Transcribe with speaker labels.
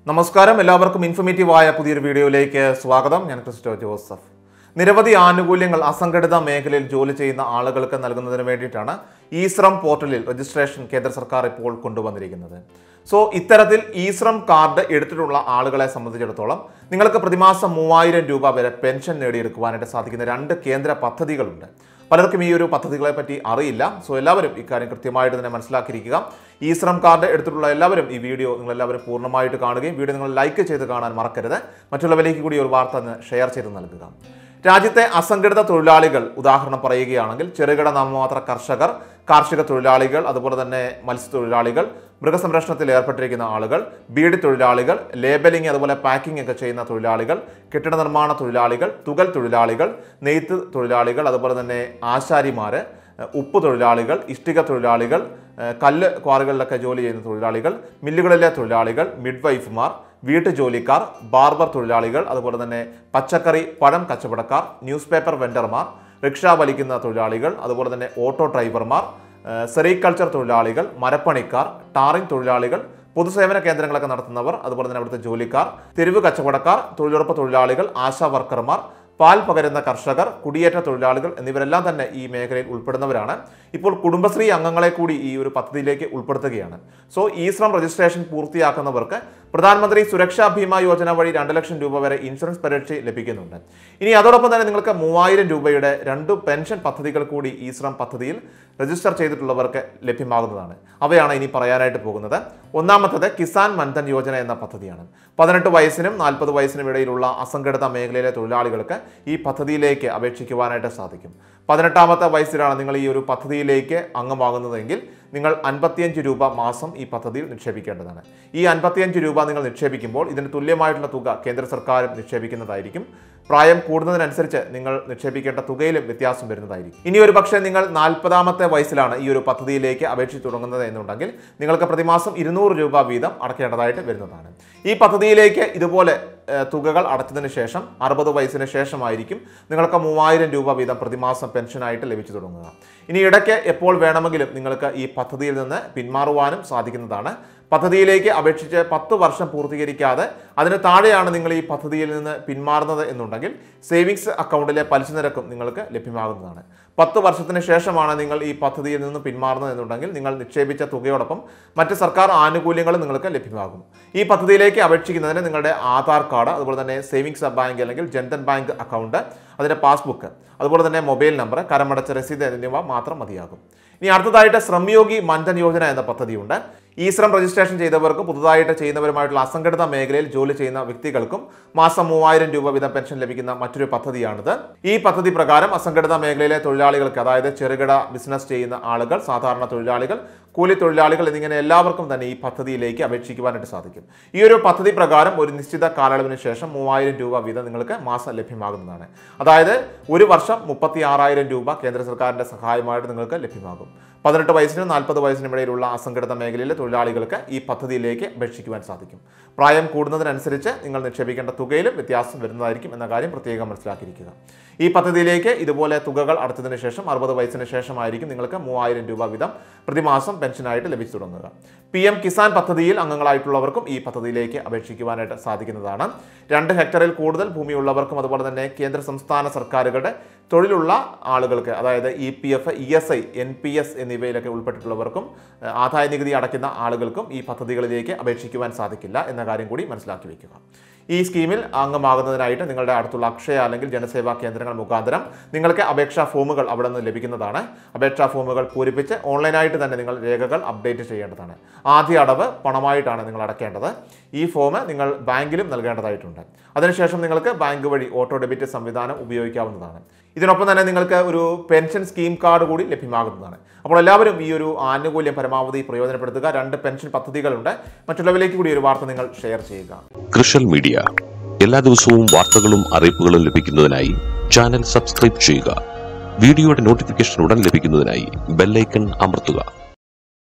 Speaker 1: നമസ്കാരം എല്ലാവർക്കും ഇൻഫർമേറ്റീവായ പുതിയൊരു വീഡിയോയിലേക്ക് സ്വാഗതം ഞാൻ ക്രിസ്റ്റോ ജോസഫ് നിരവധി ആനുകൂല്യങ്ങൾ അസംഘടിത മേഖലയിൽ ജോലി ചെയ്യുന്ന ആളുകൾക്ക് നൽകുന്നതിന് വേണ്ടിയിട്ടാണ് ഇ ശ്രം പോർട്ടലിൽ രജിസ്ട്രേഷൻ കേന്ദ്ര സർക്കാർ ഇപ്പോൾ കൊണ്ടുവന്നിരിക്കുന്നത് സോ ഇത്തരത്തിൽ ഇ ശ്രം കാർഡ് എടുത്തിട്ടുള്ള ആളുകളെ സംബന്ധിച്ചിടത്തോളം നിങ്ങൾക്ക് പ്രതിമാസം മൂവായിരം രൂപ വരെ പെൻഷൻ നേടിയെടുക്കുവാനായിട്ട് സാധിക്കുന്ന രണ്ട് കേന്ദ്ര പദ്ധതികളുണ്ട് പലർക്കും ഈ ഒരു പദ്ധതികളെ പറ്റി അറിയില്ല സോ എല്ലാവരും ഇക്കാര്യം കൃത്യമായിട്ട് തന്നെ മനസ്സിലാക്കിയിരിക്കുക ഈ ശ്രം കാർഡ് എടുത്തിട്ടുള്ള എല്ലാവരും ഈ വീഡിയോ നിങ്ങൾ എല്ലാവരും പൂർണ്ണമായിട്ട് കാണുകയും വീഡിയോ നിങ്ങൾ ലൈക്ക് ചെയ്ത് കാണാൻ മറക്കരുത് മറ്റുള്ളവരിലേക്ക് കൂടി ഒരു വാർത്ത ഒന്ന് ഷെയർ ചെയ്ത് നൽകുക രാജ്യത്തെ അസംഘടിത തൊഴിലാളികൾ ഉദാഹരണം പറയുകയാണെങ്കിൽ ചെറുകിട നാമമാത്ര കർഷകർ കാർഷിക തൊഴിലാളികൾ അതുപോലെ തന്നെ മത്സ്യത്തൊഴിലാളികൾ മൃഗസംരക്ഷണത്തിൽ ഏർപ്പെട്ടിരിക്കുന്ന ആളുകൾ ബീഡി തൊഴിലാളികൾ ലേബലിംഗ് അതുപോലെ പാക്കിംഗ് ഒക്കെ ചെയ്യുന്ന തൊഴിലാളികൾ കെട്ടിട നിർമ്മാണ തൊഴിലാളികൾ തുകൽ തൊഴിലാളികൾ നെയ്ത്ത് തൊഴിലാളികൾ അതുപോലെ തന്നെ ആശാരിമാര് ഉപ്പ് തൊഴിലാളികൾ ഇഷ്ടിക തൊഴിലാളികൾ ഏഹ് കല്ല് ക്വാറികളിലൊക്കെ ജോലി ചെയ്യുന്ന തൊഴിലാളികൾ മില്ലുകളിലെ തൊഴിലാളികൾ മിഡ്വൈഫുമാർ വീട്ടുജോലിക്കാർ ബാർബർ തൊഴിലാളികൾ അതുപോലെ തന്നെ പച്ചക്കറി പഴം കച്ചവടക്കാർ ന്യൂസ് പേപ്പർ വെണ്ടർമാർ റിക്ഷ വലിക്കുന്ന തൊഴിലാളികൾ അതുപോലെ തന്നെ ഓട്ടോ ഡ്രൈവർമാർ ഏഹ് സെറികൾച്ചർ തൊഴിലാളികൾ മരപ്പണിക്കാർ ടാറിംഗ് തൊഴിലാളികൾ പൊതുസേവന കേന്ദ്രങ്ങളൊക്കെ നടത്തുന്നവർ അതുപോലെ തന്നെ അവിടുത്തെ ജോലിക്കാർ തെരുവ് കച്ചവടക്കാർ തൊഴിലുറപ്പ് തൊഴിലാളികൾ ആശാ വർക്കർമാർ പാൽ പകരുന്ന കർഷകർ കുടിയേറ്റ തൊഴിലാളികൾ എന്നിവരെല്ലാം തന്നെ ഈ മേഖലയിൽ ഉൾപ്പെടുന്നവരാണ് ഇപ്പോൾ കുടുംബശ്രീ അംഗങ്ങളെ കൂടി ഈ ഒരു പദ്ധതിയിലേക്ക് ഉൾപ്പെടുത്തുകയാണ് സോ ഈ ശ്രം രജിസ്ട്രേഷൻ പൂർത്തിയാക്കുന്നവർക്ക് പ്രധാനമന്ത്രി സുരക്ഷാ ഭീമ യോജന വഴി രണ്ട് ലക്ഷം രൂപ വരെ ഇൻഷുറൻസ് പരിരക്ഷ ലഭിക്കുന്നുണ്ട് ഇനി അതോടൊപ്പം തന്നെ നിങ്ങൾക്ക് മൂവായിരം രൂപയുടെ രണ്ട് പെൻഷൻ പദ്ധതികൾ കൂടി ഈ ശ്രം പദ്ധതിയിൽ രജിസ്റ്റർ ചെയ്തിട്ടുള്ളവർക്ക് ലഭ്യമാകുന്നതാണ് അവയാണ് ഇനി പറയാനായിട്ട് പോകുന്നത് ഒന്നാമത്തത് കിസാൻ മൻധൻ യോജന എന്ന പദ്ധതിയാണ് പതിനെട്ട് വയസ്സിനും നാൽപ്പത് വയസ്സിനും ഇടയിലുള്ള അസംഘടിത മേഖലയിലെ തൊഴിലാളികൾക്ക് ഈ പദ്ധതിയിലേക്ക് അപേക്ഷിക്കുവാനായിട്ട് സാധിക്കും പതിനെട്ടാമത്തെ വയസ്സിലാണ് നിങ്ങൾ ഈ ഒരു പദ്ധതിയിലേക്ക് അംഗമാകുന്നതെങ്കിൽ നിങ്ങൾ അൻപത്തിയഞ്ച് രൂപ മാസം ഈ പദ്ധതിയിൽ നിക്ഷേപിക്കേണ്ടതാണ് ഈ അൻപത്തിയഞ്ച് രൂപ നിങ്ങൾ നിക്ഷേപിക്കുമ്പോൾ ഇതിന് തുല്യമായിട്ടുള്ള തുക കേന്ദ്ര സർക്കാരും നിക്ഷേപിക്കുന്നതായിരിക്കും പ്രായം കൂടുന്നതിനനുസരിച്ച് നിങ്ങൾ നിക്ഷേപിക്കേണ്ട തുകയിലും വ്യത്യാസം വരുന്നതായിരിക്കും ഇനി ഒരു പക്ഷേ നിങ്ങൾ നാൽപ്പതാമത്തെ വയസ്സിലാണ് ഈ ഒരു പദ്ധതിയിലേക്ക് അപേക്ഷിച്ച് തുടങ്ങുന്നത് എന്നുണ്ടെങ്കിൽ നിങ്ങൾക്ക് പ്രതിമാസം ഇരുന്നൂറ് രൂപ വീതം അടക്കേണ്ടതായിട്ട് വരുന്നതാണ് ഈ പദ്ധതിയിലേക്ക് ഇതുപോലെ ഏഹ്, തുകകൾ അടച്ചതിന് ശേഷം അറുപത് വയസ്സിന് ശേഷമായിരിക്കും നിങ്ങൾക്ക് മൂവായിരം രൂപ വീതം പ്രതിമാസം പെൻഷനായിട്ട് ലഭിച്ചു തുടങ്ങുക ഇനി ഇടയ്ക്ക് എപ്പോൾ വേണമെങ്കിലും നിങ്ങൾക്ക് ഈ പദ്ധതിയിൽ നിന്ന് പിന്മാറുവാനും സാധിക്കുന്നതാണ് പദ്ധതിയിലേക്ക് അപേക്ഷിച്ച് പത്ത് വർഷം പൂർത്തീകരിക്കാതെ അതിന് താഴെയാണ് നിങ്ങൾ ഈ പദ്ധതിയിൽ നിന്ന് പിന്മാറുന്നത് എന്നുണ്ടെങ്കിൽ സേവിങ്സ് അക്കൗണ്ടിലെ പലിശ നിരക്കും നിങ്ങൾക്ക് ലഭ്യമാകുന്നതാണ് പത്ത് വർഷത്തിന് ശേഷമാണ് നിങ്ങൾ ഈ പദ്ധതിയിൽ നിന്ന് പിന്മാറുന്നത് എന്നുണ്ടെങ്കിൽ നിങ്ങൾ നിക്ഷേപിച്ച തുകയോടൊപ്പം മറ്റ് സർക്കാർ ആനുകൂല്യങ്ങളും നിങ്ങൾക്ക് ലഭ്യമാകും ഈ പദ്ധതിയിലേക്ക് അപേക്ഷിക്കുന്നതിന് നിങ്ങളുടെ ആധാർ കാർഡ് അതുപോലെ തന്നെ സേവിങ്സ് ബാങ്ക് അല്ലെങ്കിൽ ജൻധൻ ബാങ്ക് അക്കൗണ്ട് അതിൻ്റെ പാസ്ബുക്ക് അതുപോലെ തന്നെ മൊബൈൽ നമ്പർ കരമടച്ച രസീത് എന്നിവ മാത്രം മതിയാകും ഇനി അടുത്തതായിട്ട് ശ്രമയോഗി മൻധൻ യോജന എന്ന പദ്ധതിയുണ്ട് ഈ ശ്രം രജിസ്ട്രേഷൻ ചെയ്തവർക്കും പുതുതായിട്ട് ചെയ്യുന്നവരുമായിട്ടുള്ള അസംഘടിത മേഖലയിൽ ജോലി ചെയ്യുന്ന വ്യക്തികൾക്കും മാസം മൂവായിരം രൂപ വീതം പെൻഷൻ ലഭിക്കുന്ന മറ്റൊരു പദ്ധതിയാണിത് ഈ പദ്ധതി പ്രകാരം അസംഘടിത മേഖലയിലെ തൊഴിലാളികൾക്ക് അതായത് ചെറുകിട ബിസിനസ് ചെയ്യുന്ന ആളുകൾ സാധാരണ തൊഴിലാളികൾ കൂലി തൊഴിലാളികൾ എന്നിങ്ങനെ എല്ലാവർക്കും തന്നെ ഈ പദ്ധതിയിലേക്ക് അപേക്ഷിക്കുവാനായിട്ട് സാധിക്കും ഈ ഒരു പദ്ധതി പ്രകാരം ഒരു നിശ്ചിത കാലയളവിന് ശേഷം മൂവായിരം രൂപ വീതം നിങ്ങൾക്ക് മാസം ലഭ്യമാകുന്നതാണ് അതായത് ഒരു വർഷം മുപ്പത്തി ആറായിരം രൂപ കേന്ദ്ര സർക്കാരിന്റെ സഹായമായിട്ട് നിങ്ങൾക്ക് ലഭ്യമാകും പതിനെട്ട് വയസ്സിനും നാൽപ്പത് വയസ്സിനും ഇടയിലുള്ള അസംഘടിത മേഖലയിലെ തൊഴിലാളികൾക്ക് ഈ പദ്ധതിയിലേക്ക് അപേക്ഷിക്കുവാൻ സാധിക്കും പ്രായം കൂടുന്നതിനനുസരിച്ച് നിങ്ങൾ നിക്ഷേപിക്കേണ്ട തുകയിലും വ്യത്യാസം വരുന്നതായിരിക്കും എന്ന കാര്യം പ്രത്യേകം മനസ്സിലാക്കിയിരിക്കുക ഈ പദ്ധതിയിലേക്ക് ഇതുപോലെ തുകകൾ അടച്ചതിന് ശേഷം അറുപത് വയസ്സിന് ശേഷമായിരിക്കും നിങ്ങൾക്ക് മൂവായിരം രൂപ വീതം പ്രതിമാസം പെൻഷനായിട്ട് ലഭിച്ചു തുടങ്ങുക പി എം കിസാൻ പദ്ധതിയിൽ അംഗങ്ങളായിട്ടുള്ളവർക്കും ഈ പദ്ധതിയിലേക്ക് അപേക്ഷിക്കുവാനായിട്ട് സാധിക്കുന്നതാണ് രണ്ട് ഹെക്ടറിൽ കൂടുതൽ ഭൂമിയുള്ളവർക്കും അതുപോലെ തന്നെ കേന്ദ്ര സംസ്ഥാന സർക്കാരുകളുടെ തൊഴിലുള്ള ആളുകൾക്ക് അതായത് E P F E S I N P S എന്നിവയിലൊക്കെ ഉൾപ്പെട്ടിട്ടുള്ളവർക്കും ഏഹ്, ആദായ നികുതി അടയ്ക്കുന്ന ആളുകൾക്കും ഈ പദ്ധതികളിലേക്ക് അപേക്ഷിക്കുവാൻ സാധിക്കില്ല എന്ന കാര്യം കൂടി മനസ്സിലാക്കി വയ്ക്കുക ഈ സ്കീമിൽ അംഗമാകുന്നതിനായിട്ട് നിങ്ങളുടെ അടുത്തുള്ള അക്ഷയ അല്ലെങ്കിൽ ജനസേവാ കേന്ദ്രങ്ങൾ മുഖാന്തരം നിങ്ങൾക്ക് അപേക്ഷാ ഫോമുകൾ അവിടെ നിന്ന് ലഭിക്കുന്നതാണ് അപേക്ഷാ ഫോമുകൾ പൂരിപ്പിച്ച് ഓൺലൈനായിട്ട് തന്നെ നിങ്ങൾ രേഖകൾ അപ്ഡേറ്റ് ചെയ്യേണ്ടതാണ് ആദ്യ അടവ് പണമായിട്ടാണ് നിങ്ങൾ അടയ്ക്കേണ്ടത് ഈ ഫോം നിങ്ങൾ ബാങ്കിലും നൽകേണ്ടതായിട്ടുണ്ട് അതിനുശേഷം നിങ്ങൾക്ക് ബാങ്ക് വഴി ഓട്ടോ ഡെബിറ്റ് സംവിധാനം ഉപയോഗിക്കാവുന്നതാണ് ഇതിനൊപ്പം തന്നെ നിങ്ങൾക്ക് ഒരു പെൻഷൻ സ്കീം കാർഡ് കൂടി ലഭ്യമാകുന്നതാണ് അപ്പോൾ എല്ലാവരും ഈ ഒരു ആനുകൂല്യം പരമാവധി പ്രയോജനപ്പെടുത്തുക രണ്ട് പെൻഷൻ പദ്ധതികളുണ്ട് മറ്റുള്ളവരിലേക്ക് കൂടി ഒരു വാർത്ത നിങ്ങൾ ഷെയർ ചെയ്യുക
Speaker 2: കൃഷൽ മീഡിയ എല്ലാ ദിവസവും വാർത്തകളും അറിയിപ്പുകളും ലഭിക്കുന്നതിനായി ചാനൽ സബ്സ്ക്രൈബ് ചെയ്യുക വീഡിയോയുടെ നോട്ടിഫിക്കേഷൻ ഉടൻ ലഭിക്കുന്നതിനായി ബെല്ലൈക്കൺ അമർത്തുക